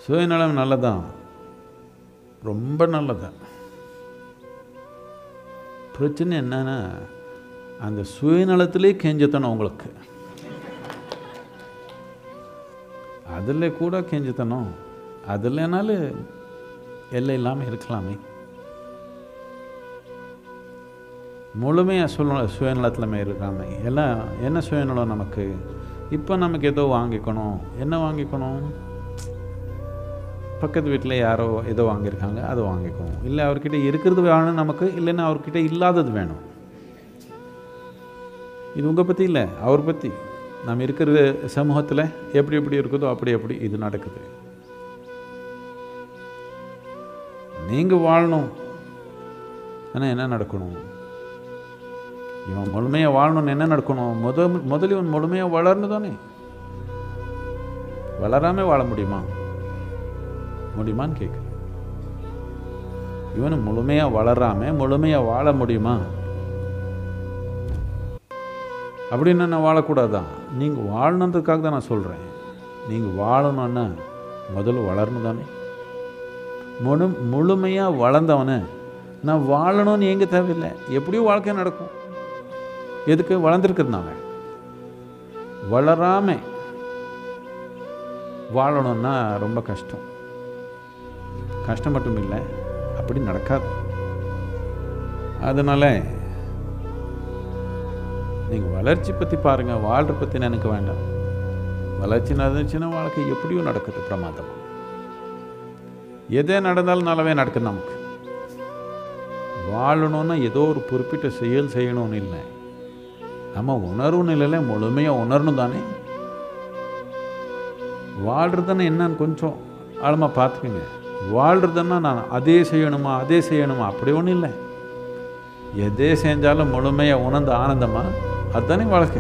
சுயநலம் நல்லதான் ரொம்ப நல்லதான் பிரச்சனை என்னன்னா அந்த சுயநலத்திலே கெஞ்சத்தனம் உங்களுக்கு அதில் கூட கெஞ்சத்தனம் அதில்னாலும் எல்லை இல்லாமல் இருக்கலாமே முழுமையாக சுய சுயநலத்தில் இருக்காம எல்லாம் என்ன சுயநலம் நமக்கு இப்போ நமக்கு ஏதோ வாங்கிக்கணும் என்ன வாங்கிக்கணும் பக்கத்து வீட்டில் யாரோ ஏதோ வாங்கியிருக்காங்க அதை வாங்கிக்கணும் இல்லை அவர்கிட்ட இருக்கிறது வேணும் நமக்கு இல்லைன்னா அவர்கிட்ட இல்லாதது வேணும் இது உங்கள் பற்றி இல்லை அவர் பற்றி நாம் இருக்கிற சமூகத்தில் எப்படி எப்படி இருக்குதோ அப்படி அப்படி இது நடக்குது நீங்கள் வாழணும் ஆனால் என்ன நடக்கணும் இவன் முழுமையாக வாழணும்னு என்ன நடக்கணும் முத முதல் இவன் முழுமையாக வளரணும் தானே வளராமல் வாழ முடியுமா முடியுமான்னு கேட்குறேன் இவனு முழுமையாக வளராமல் முழுமையாக வாழ முடியுமா அப்படின்னு நான் வாழக்கூடாதான் நீங்கள் வாழணுன்றதுக்காக தான் நான் சொல்கிறேன் நீங்கள் வாழணுன்னா முதல்ல வளரணும் தானே முழு முழுமையாக வளர்ந்தவனை நான் வாழணும்னு எங்கே தேவையில்லை எப்படியும் வாழ்க்கை நடக்கும் எதுக்கு வளர்ந்துருக்கிறதுனால வளராமல் வாழணும்னா ரொம்ப கஷ்டம் கஷ்டம் மட்டும் இல்லை அப்படி நடக்காது அதனால் நீங்கள் வளர்ச்சி பற்றி பாருங்கள் வாழ்கிற பற்றி நினைக்க வேண்டாம் வளர்ச்சி நடந்துச்சுன்னா வாழ்க்கை எப்படியும் நடக்குது பிரமாதம் எதே நடந்தாலும் நல்லாவே நடக்குது நமக்கு வாழணும்னா ஏதோ ஒரு குறிப்பிட்ட செயல் செய்யணும்னு இல்லை நம்ம உணர்வு நிலையில் முழுமையாக உணரணும் தானே வாழ்கிறதுன்னா என்னன்னு கொஞ்சம் ஆழமாக பார்த்துக்குங்க வாழ்கிறதுன்னா நான் அதே செய்யணுமா அதே செய்யணுமா அப்படி ஒன்றும் இல்லை எதே செஞ்சாலும் முழுமையாக உணர்ந்த ஆனந்தமா அதுதானே வாழ்க்கை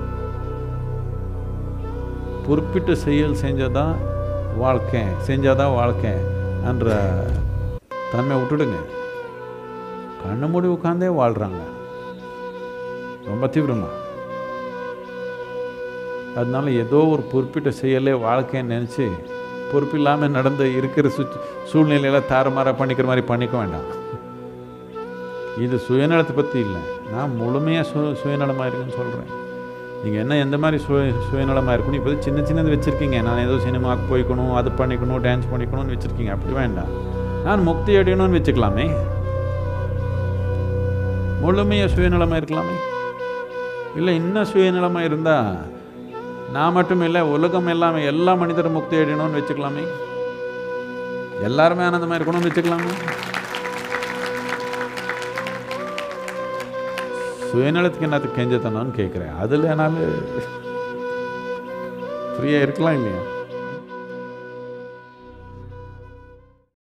குறிப்பிட்ட செயல் செஞ்சதான் வாழ்க்கை செஞ்சாதான் வாழ்க்கை என்ற தன்மை விட்டுடுங்க கண்ணு மூடி உட்காந்தே வாழ்கிறாங்க ரொம்ப தீவிரமா அதனால ஏதோ ஒரு குறிப்பிட்ட செயலே வாழ்க்கைன்னு நினச்சி பொறுப்பு இல்லாமல் நடந்து இருக்கிற சு சூழ்நிலையில தாறுமாறாக பண்ணிக்கிற மாதிரி பண்ணிக்க வேண்டாம் இது சுயநலத்தை பற்றி இல்லை நான் முழுமையாக சு சுயநலமாக இருக்குன்னு சொல்கிறேன் நீங்கள் என்ன எந்த மாதிரி சுய சுயநலமாக இருக்கணும் இப்போ சின்ன சின்னது வச்சுருக்கீங்க நான் ஏதோ சினிமாவுக்கு போய்க்கணும் அது பண்ணிக்கணும் டான்ஸ் பண்ணிக்கணும்னு வச்சுருக்கீங்க அப்படி வேண்டாம் நான் முக்தி அடையணும்னு வச்சுக்கலாமே முழுமையாக சுயநலமாக இருக்கலாமே இல்லை இன்னும் சுயநலமாக இருந்தால் நான் மட்டும் இல்லை உலகம் எல்லாமே எல்லா மனிதரும் முக்தி அடையணும்னு வச்சுக்கலாமே எல்லாருமே ஆனந்தமாக இருக்கணும்னு வச்சுக்கலாமே சுயநலத்துக்கு என்னத்துக்கு கெஞ்சத்தனம்னு கேட்குறேன் அதில் என்னால் ஃப்ரீயாக இருக்கலாம் இல்லையா